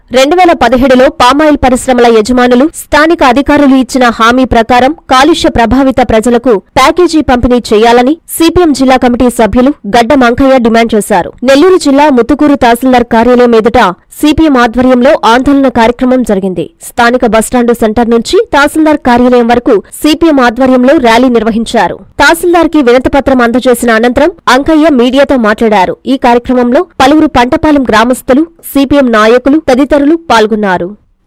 రెండు వేల పదిహేడులో పామాయిల్ పరిశ్రమల యజమానులు స్థానిక అధికారులు ఇచ్చిన హామీ ప్రకారం కాలుష్య ప్రభావిత ప్రజలకు ప్యాకేజీ పంపిణీ చేయాలని సిపిఎం జిల్లా కమిటీ సభ్యులు గడ్డ మంకయ్య డిమాండ్ చేశారు నెల్లూరు జిల్లా ముత్తుకూరు తహసీల్దార్ కార్యాలయం ఎదుట సిపిఎం ఆధ్వర్యంలో ఆందోళన కార్యక్రమం జరిగింది స్థానిక బస్టాండు సెంటర్ నుంచి తహసీల్దార్ కార్యాలయం వరకు సిపిఎం ఆధ్వర్యంలో ర్యాలీ నిర్వహించారు తహసీల్దార్ కి వినతిపత్రం అందజేసిన అనంతరం అంకయ్య మీడియాతో మాట్లాడారు ఈ కార్యక్రమంలో పలువురు పంటపాలెం గ్రామస్తులు సిపిఎం నాయకులు తదితరులు పాల్గొన్నారు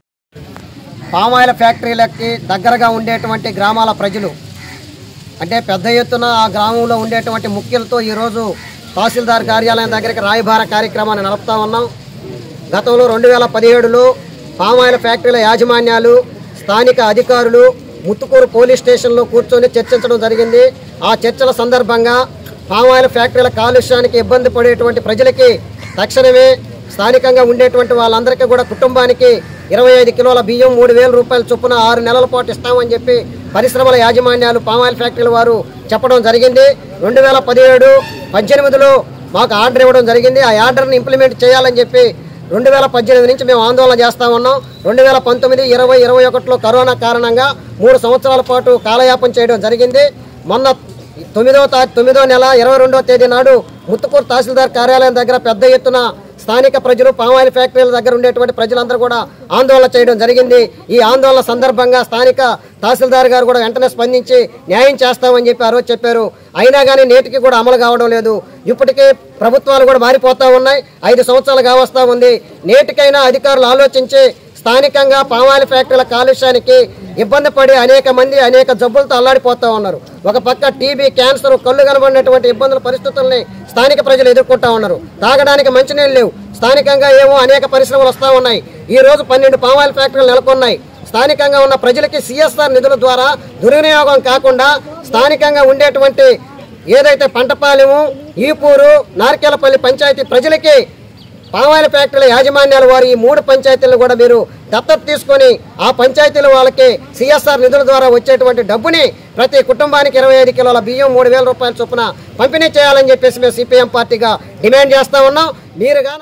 పామాయిల ఫ్యాక్టరీలకి దగ్గరగా ఉండేటువంటి గ్రామాల ప్రజలు అంటే పెద్ద ఎత్తున ఆ గ్రామంలో ఉండేటువంటి ముఖ్యులతో ఈరోజు తహసీల్దార్ కార్యాలయం దగ్గరికి రాయబార కార్యక్రమాన్ని నడుపుతా ఉన్నాం గతంలో రెండు వేల పదిహేడులో పామాయిల ఫ్యాక్టరీల యాజమాన్యాలు స్థానిక అధికారులు ముత్తుకూరు పోలీస్ స్టేషన్లో కూర్చొని చర్చించడం జరిగింది ఆ చర్చల సందర్భంగా పామాయిల ఫ్యాక్టరీల కాలుష్యానికి ఇబ్బంది పడేటువంటి ప్రజలకి తక్షణమే స్థానికంగా ఉండేటువంటి వాళ్ళందరికీ కూడా కుటుంబానికి ఇరవై ఐదు కిలోల బియ్యం మూడు వేల రూపాయల చొప్పున ఆరు నెలల పాటు ఇస్తామని చెప్పి పరిశ్రమల యాజమాన్యాలు పామాయిల్ ఫ్యాక్టరీల వారు చెప్పడం జరిగింది రెండు వేల పదిహేడు పద్దెనిమిదిలో మాకు ఆర్డర్ ఇవ్వడం జరిగింది ఆ ఆర్డర్ని ఇంప్లిమెంట్ చేయాలని చెప్పి రెండు వేల పద్దెనిమిది నుంచి మేము ఆందోళన చేస్తా ఉన్నాం రెండు వేల పంతొమ్మిది ఇరవై ఇరవై ఒకటిలో కరోనా కారణంగా మూడు సంవత్సరాల పాటు కాలయాపన చేయడం జరిగింది మొన్న తొమ్మిదో తారీఖు తొమ్మిదో నెల ఇరవై రెండో తేదీ నాడు ముత్తుకూరు తహసీల్దార్ కార్యాలయం దగ్గర పెద్ద ఎత్తున స్థానిక ప్రజలు పామాయిల్ ఫ్యాక్టరీల దగ్గర ఉండేటువంటి ప్రజలందరూ కూడా ఆందోళన చేయడం జరిగింది ఈ ఆందోళన సందర్భంగా స్థానిక తహసీల్దార్ గారు కూడా వెంటనే స్పందించి న్యాయం చేస్తామని చెప్పి ఆ రోజు చెప్పారు అయినా కానీ నేటికి కూడా అమలు కావడం లేదు ఇప్పటికే ప్రభుత్వాలు కూడా మారిపోతా ఉన్నాయి ఐదు సంవత్సరాలు కావస్తా ఉంది నేటికైనా అధికారులు ఆలోచించి స్థానికంగా పామాయిల్ ఫ్యాక్టరీల కాలుష్యానికి ఇబ్బంది పడి అనేక మంది అనేక జబ్బులతో అల్లాడిపోతా ఉన్నారు ఒక పక్క టీబీ క్యాన్సర్ కళ్ళు కనబడినటువంటి ఇబ్బందుల పరిస్థితుల్ని స్థానిక ప్రజలు ఎదుర్కొంటా ఉన్నారు తాగడానికి మంచినీళ్ళు లేవు స్థానికంగా ఏమో అనేక పరిశ్రమలు వస్తూ ఉన్నాయి ఈ రోజు పన్నెండు పామాయిల్ ఫ్యాక్టరీలు నెలకొన్నాయి స్థానికంగా ఉన్న ప్రజలకి సిఎస్ఆర్ నిధుల ద్వారా దుర్వినియోగం కాకుండా స్థానికంగా ఉండేటువంటి ఏదైతే పంటపాలెము ఈపూరు నార్కేలపల్లి పంచాయతీ ప్రజలకి పామాయిల్ ఫ్యాక్టరీల యాజమాన్యాల వారు ఈ మూడు పంచాయతీలను కూడా మీరు దత్తత తీసుకొని ఆ పంచాయతీల వాళ్ళకి సిఎస్ఆర్ నిధుల ద్వారా వచ్చేటువంటి డబ్బుని ప్రతి కుటుంబానికి ఇరవై ఐదు కిలోల బియ్యం మూడు వేల రూపాయల చొప్పున పంపిణీ చేయాలని చెప్పేసి మేము సిపిఎం పార్టీగా డిమాండ్ చేస్తా ఉన్నాం మీరు గాన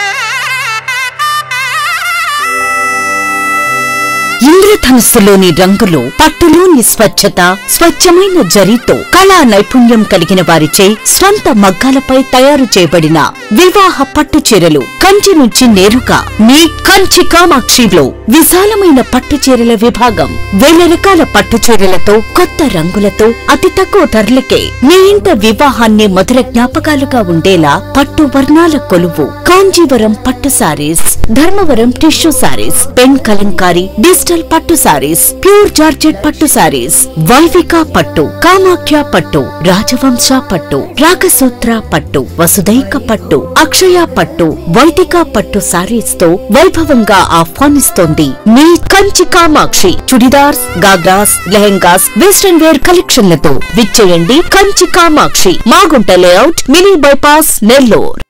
ఇంద్రధనుస్సులోని రంగులు పట్టులోని స్వచ్ఛత స్వచ్ఛమైన జరీతో కళా నైపుణ్యం కలిగిన వారిచే స్వంత మగ్గాలపై తయారు చేయబడిన వివాహ పట్టు చీరలు కంచి నుంచి నేరుగా మీ కంచి కామాక్షిలో విశాలమైన పట్టు చీరల విభాగం వేల రకాల పట్టు చీరలతో కొత్త రంగులతో అతి తక్కువ ధరలకే మీ ఇంట వివాహాన్ని మధుర జ్ఞాపకాలుగా ఉండేలా పట్టు వర్ణాల కొలువు కాంజీవరం పట్టు sarees Dharmavaram tissue sarees pen kalamkari digital పట్టు సారీస్ ప్యూర్ జార్జెట్ పట్టు సారీస్ వైవిక పట్టు కామాఖ్య పట్టు రాజవంశ పట్టు రాగసూత్ర పట్టు వసుదైక పట్టు అక్షయ పట్టు వైదిక పట్టు సారీస్ తో వైభవంగా ఆహ్వానిస్తోంది మీ కంచి కామాక్షి చుడిదార్స్ గాగ్రాస్ లెహెంగాస్ వెస్టర్న్ వేర్ కలెక్షన్లతో విచ్చేయండి Kanchi Kamakshi Magunta layout mini bypass Nellore